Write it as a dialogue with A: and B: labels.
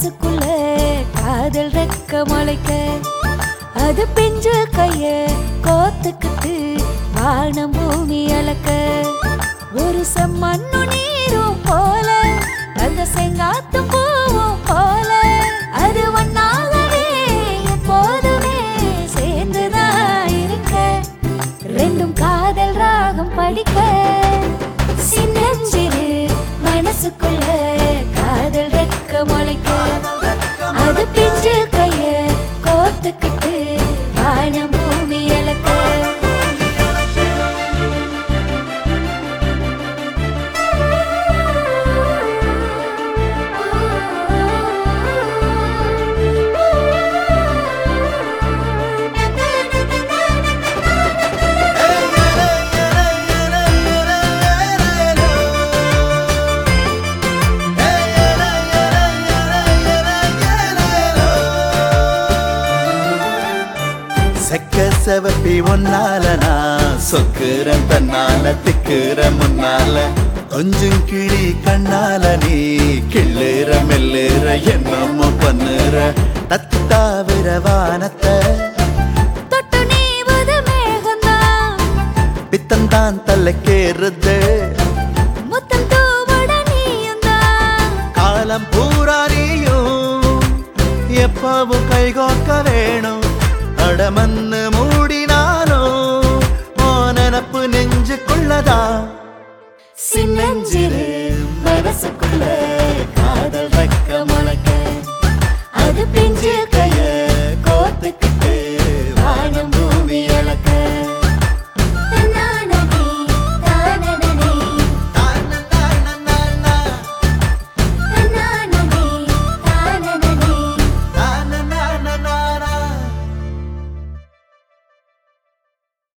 A: மனசுக்குள்ள காதல் ரெக்க முளைக்க அது பிஞ்சு கைய கோத்துக்கிட்டு வானம் பூமி அளக்க ஒரு செம்மண்ணு நீரும் போல அந்த செங்காத்தும் பூவும் போல அது ஒன்னாகவே எப்போதுமே சேர்ந்துதான் இருக்க ரெண்டும் காதல் ராகம் படிக்க சின்னஞ்சிறு மனசுக்குள்ள காதல் ரெக்க முளைக்க அது பிஞ்சு கைய கோத்துக்கிட்டு வானம் பூமி அளக்க
B: செக்க செவப்பி ஒன்னால நான் சொக்குறேன் தன்னால திக்குற முன்னால கொஞ்சம் கிளி கண்ணால நீ கிள்ளுற மெல்லுற என்னமோ பண்ணுற தத்தாவிர வானத்தை
A: தொட்டு நீவது மேகந்தான்
B: பித்தந்தான் தலைக்கேறுது
A: முத்தம் தூவட நீயுந்தான்
B: காலம் பூரா நீயும் எப்பவும் கைகோக்க வேணும் அடமன்னு மூடினாலும் ஓ நினப்பு நெஞ்சுக்குள்ளதா
A: சின்னஞ்சிறு மனசுக்குள்ள காதல் ரெக்க முளைக்க அது பிஞ்சு கைய கோத்துக்கிட்டு